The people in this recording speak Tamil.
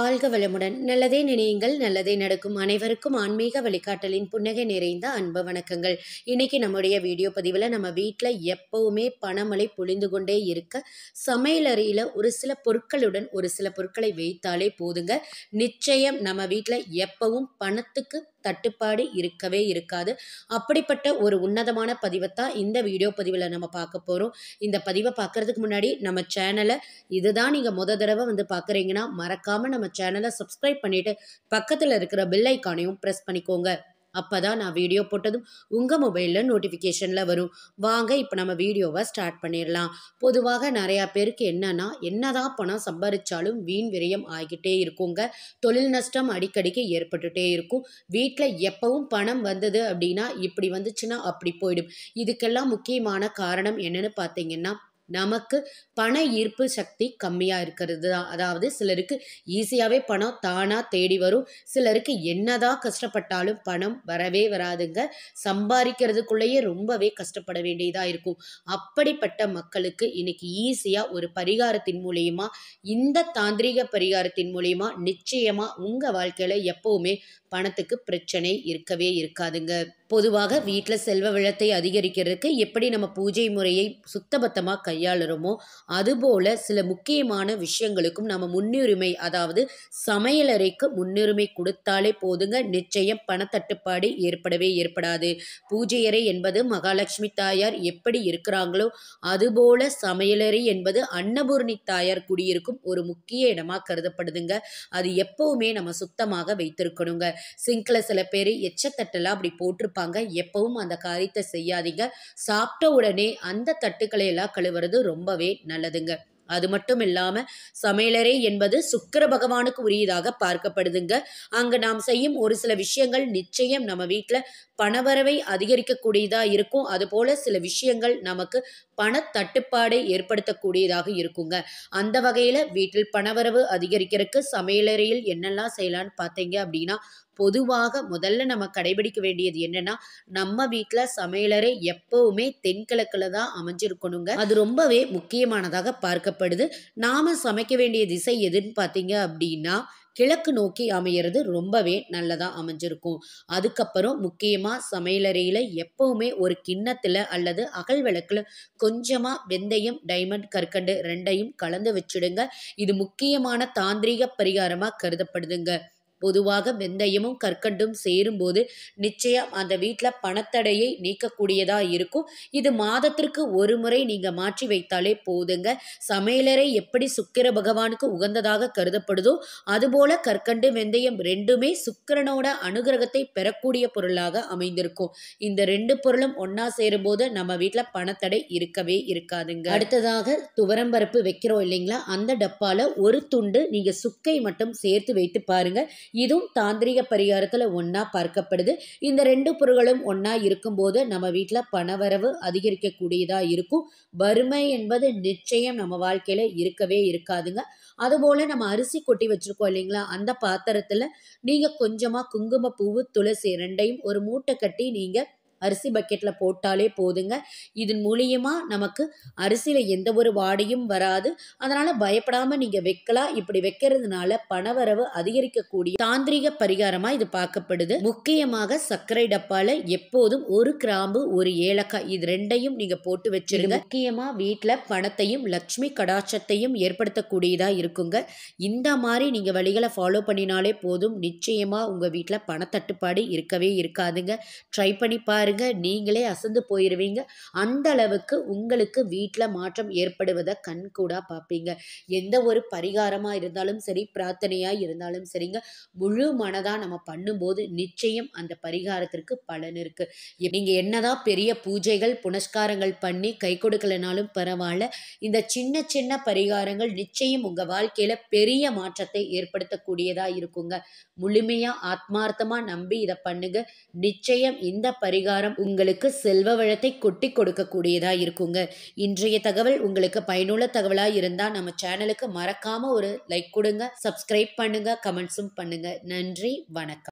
வாழ்க வளமுடன் நல்லதே நினையுங்கள் நல்லதே நடக்கும் அனைவருக்கும் ஆன்மீக வழிகாட்டலின் புன்னகை நிறைந்த அன்பு வணக்கங்கள் இன்னைக்கு நம்முடைய வீடியோ பதிவில் நம்ம வீட்டில் எப்பவுமே பணமழை பொழிந்து கொண்டே இருக்க சமையலறையில் ஒரு சில பொருட்களுடன் ஒரு சில பொருட்களை வைத்தாலே போதுங்க நிச்சயம் நம்ம வீட்டில் எப்பவும் பணத்துக்கு தட்டுப்பாடு இருக்கவே இருக்காது அப்படிப்பட்ட ஒரு உன்னதமான பதிவை தான் இந்த வீடியோ பதிவில் நம்ம பார்க்க போகிறோம் இந்த பதிவை பார்க்கறதுக்கு முன்னாடி நம்ம சேனலை இதுதான் நீங்கள் முத தடவை வந்து பார்க்குறீங்கன்னா மறக்காமல் நம்ம சேனலை சப்ஸ்கிரைப் பண்ணிவிட்டு பக்கத்தில் இருக்கிற பெல் ஐக்கானையும் ப்ரெஸ் பண்ணிக்கோங்க அப்போ தான் நான் வீடியோ போட்டதும் உங்கள் மொபைலில் நோட்டிஃபிகேஷனில் வரும் வாங்க இப்போ நம்ம வீடியோவை ஸ்டார்ட் பண்ணிடலாம் பொதுவாக நிறையா பேருக்கு என்னன்னா என்னதான் பணம் சம்பாதிச்சாலும் வீண் விரயம் ஆகிக்கிட்டே இருக்குங்க தொழில் நஷ்டம் அடிக்கடிக்கு ஏற்பட்டுட்டே இருக்கும் வீட்டில் எப்பவும் பணம் வந்தது அப்படின்னா இப்படி வந்துச்சுன்னா அப்படி போயிடும் இதுக்கெல்லாம் முக்கியமான காரணம் என்னன்னு பார்த்தீங்கன்னா நமக்கு பண ஈர்ப்பு சக்தி கம்மியாக இருக்கிறது தான் அதாவது சிலருக்கு ஈஸியாகவே பணம் தானாக தேடி வரும் சிலருக்கு என்னதான் கஷ்டப்பட்டாலும் பணம் வரவே வராதுங்க சம்பாதிக்கிறதுக்குள்ளேயே ரொம்பவே கஷ்டப்பட வேண்டியதாக இருக்கும் அப்படிப்பட்ட மக்களுக்கு இன்னைக்கு ஈஸியாக ஒரு பரிகாரத்தின் மூலியமா இந்த தாந்திரீக பரிகாரத்தின் மூலியமா நிச்சயமாக உங்கள் வாழ்க்கையில் எப்போவுமே பணத்துக்கு பிரச்சனை இருக்கவே இருக்காதுங்க பொதுவாக வீட்டில் செல்வ வளத்தை அதிகரிக்கிறதுக்கு எப்படி நம்ம பூஜை முறையை சுத்தபத்தமாக கையாளுறோமோ அதுபோல சில முக்கியமான விஷயங்களுக்கும் நம்ம முன்னுரிமை அதாவது சமையலறைக்கு முன்னுரிமை கொடுத்தாலே போதுங்க நிச்சயம் பணத்தட்டுப்பாடு ஏற்படவே ஏற்படாது பூஜை அறை என்பது மகாலட்சுமி தாயார் எப்படி இருக்கிறாங்களோ அதுபோல சமையலறை என்பது அன்னபூர்ணி தாயார் குடியிருக்கும் ஒரு முக்கிய இடமா கருதப்படுதுங்க அது எப்பவுமே நம்ம சுத்தமாக வைத்திருக்கணுங்க சிங்கில் சில பேர் எச்சத்தட்டெல்லாம் அப்படி போட்டிருப்பாங்க எப்பவும் அந்த காரியத்தை செய்யாதீங்க சாப்பிட்ட உடனே அந்த தட்டுக்களை எல்லாம் கழுவுறது ரொம்பவே நல்லதுங்க அது மட்டும் இல்லாமல் சமையலறை என்பது சுக்கிர பகவானுக்கு உரியதாக பார்க்கப்படுதுங்க அங்கே நாம் செய்யும் ஒரு சில விஷயங்கள் நிச்சயம் நம்ம வீட்டில் பணவரவை அதிகரிக்கக்கூடியதாக இருக்கும் அதுபோல் சில விஷயங்கள் நமக்கு பண தட்டுப்பாடை ஏற்படுத்தக்கூடியதாக இருக்குங்க அந்த வகையில் வீட்டில் பணவரவு அதிகரிக்கிறதுக்கு சமையலறையில் என்னெல்லாம் செய்யலான்னு பார்த்தீங்க அப்படின்னா பொதுவாக முதல்ல நம்ம கடைபிடிக்க வேண்டியது என்னன்னா நம்ம வீட்டில் சமையலறை எப்பவுமே தென்கிழக்கில் தான் அமைஞ்சிருக்கணுங்க அது ரொம்பவே முக்கியமானதாக பார்க்கப்படுது நாம சமைக்க வேண்டிய திசை எதுன்னு பார்த்தீங்க அப்படின்னா கிழக்கு நோக்கி அமையிறது ரொம்பவே நல்லதாக அமைஞ்சிருக்கும் அதுக்கப்புறம் முக்கியமாக சமையலறையில் எப்பவுமே ஒரு கிண்ணத்தில் அல்லது அகல் விளக்கில் கொஞ்சமாக வெந்தயம் டைமண்ட் கற்கண்டு ரெண்டையும் கலந்து வச்சுடுங்க இது முக்கியமான தாந்திரிக பரிகாரமாக கருதப்படுதுங்க பொதுவாக வெந்தயமும் கற்கண்டும் சேரும்போது நிச்சயம் அந்த வீட்டில் பணத்தடையை நீக்கக்கூடியதாக இருக்கும் இது மாதத்திற்கு ஒரு முறை நீங்கள் மாற்றி வைத்தாலே போதுங்க சமையலறை எப்படி சுக்கிர பகவானுக்கு உகந்ததாக கருதப்படுதோ அதுபோல கற்கண்டு வெந்தயம் ரெண்டுமே சுக்கிரனோட அனுகிரகத்தை பெறக்கூடிய பொருளாக அமைந்திருக்கும் இந்த ரெண்டு பொருளும் ஒன்றா சேரும்போது நம்ம வீட்டில் பணத்தடை இருக்கவே இருக்காதுங்க அடுத்ததாக துவரம்பருப்பு வைக்கிறோம் இல்லைங்களா அந்த டப்பால ஒரு துண்டு நீங்கள் சுக்கை மட்டும் சேர்த்து வைத்து பாருங்க இதுவும் தாந்திரிக பரிகாரத்தில் ஒன்றா பார்க்கப்படுது இந்த ரெண்டு பொருட்களும் ஒன்றா இருக்கும்போது நம்ம வீட்டில் பணவரவு அதிகரிக்கக்கூடியதாக இருக்கும் வறுமை என்பது நிச்சயம் நம்ம வாழ்க்கையில் இருக்கவே இருக்காதுங்க அதுபோல் நம்ம அரிசி கொட்டி வச்சுருக்கோம் இல்லைங்களா அந்த பாத்திரத்தில் நீங்கள் கொஞ்சமாக குங்குமப்பூவு துளசி ரெண்டையும் ஒரு மூட்டை கட்டி நீங்கள் அரிசி பக்கெட்டில் போட்டாலே போதுங்க இதன் மூலியமாக நமக்கு அரிசியில் எந்த ஒரு வாடையும் வராது அதனால் பயப்படாமல் நீங்கள் வைக்கலாம் இப்படி வைக்கிறதுனால பணவரவு அதிகரிக்கக்கூடிய தாந்திரிக பரிகாரமாக இது பார்க்கப்படுது முக்கியமாக சர்க்கரை டப்பாவில் எப்போதும் ஒரு கிராம்பு ஒரு ஏலக்காய் இது ரெண்டையும் நீங்கள் போட்டு வச்சிருங்க முக்கியமாக வீட்டில் பணத்தையும் லக்ஷ்மி கடாட்சத்தையும் ஏற்படுத்தக்கூடியதாக இருக்குங்க இந்த மாதிரி நீங்கள் வழிகளை ஃபாலோ பண்ணினாலே போதும் நிச்சயமாக உங்கள் வீட்டில் பணத்தட்டுப்பாடு இருக்கவே இருக்காதுங்க ட்ரை பண்ணி பாருங்க நீங்களே அசந்து போயிடுவீங்க அந்த அளவுக்கு உங்களுக்கு வீட்டில் மாற்றம் ஏற்படுவதை கண் கூட பார்ப்பீங்க எந்த ஒரு பரிகாரமாக இருந்தாலும் சரி பிரார்த்தனையாக இருந்தாலும் சரிங்க முழு மனதாக நம்ம பண்ணும்போது நிச்சயம் அந்த பரிகாரத்திற்கு பலன் இருக்குது நீங்கள் என்னதான் பெரிய பூஜைகள் புனஸ்காரங்கள் பண்ணி கை கொடுக்கலனாலும் பரவாயில்ல இந்த சின்ன சின்ன பரிகாரங்கள் நிச்சயம் உங்கள் வாழ்க்கையில் பெரிய மாற்றத்தை ஏற்படுத்தக்கூடியதாக இருக்குங்க முழுமையாக ஆத்மார்த்தமாக நம்பி இதை பண்ணுங்க நிச்சயம் இந்த பரிகாரம் உங்களுக்கு செல்வ வளத்தை கொட்டி கொடுக்கக்கூடியதா இருக்குங்க இன்றைய தகவல் உங்களுக்கு பயனுள்ள தகவலாக இருந்தால் நம்ம சேனலுக்கு மறக்காம ஒரு லைக் கொடுங்க சப்ஸ்கிரைப் பண்ணுங்க கமெண்ட்ஸும் பண்ணுங்க நன்றி வணக்கம்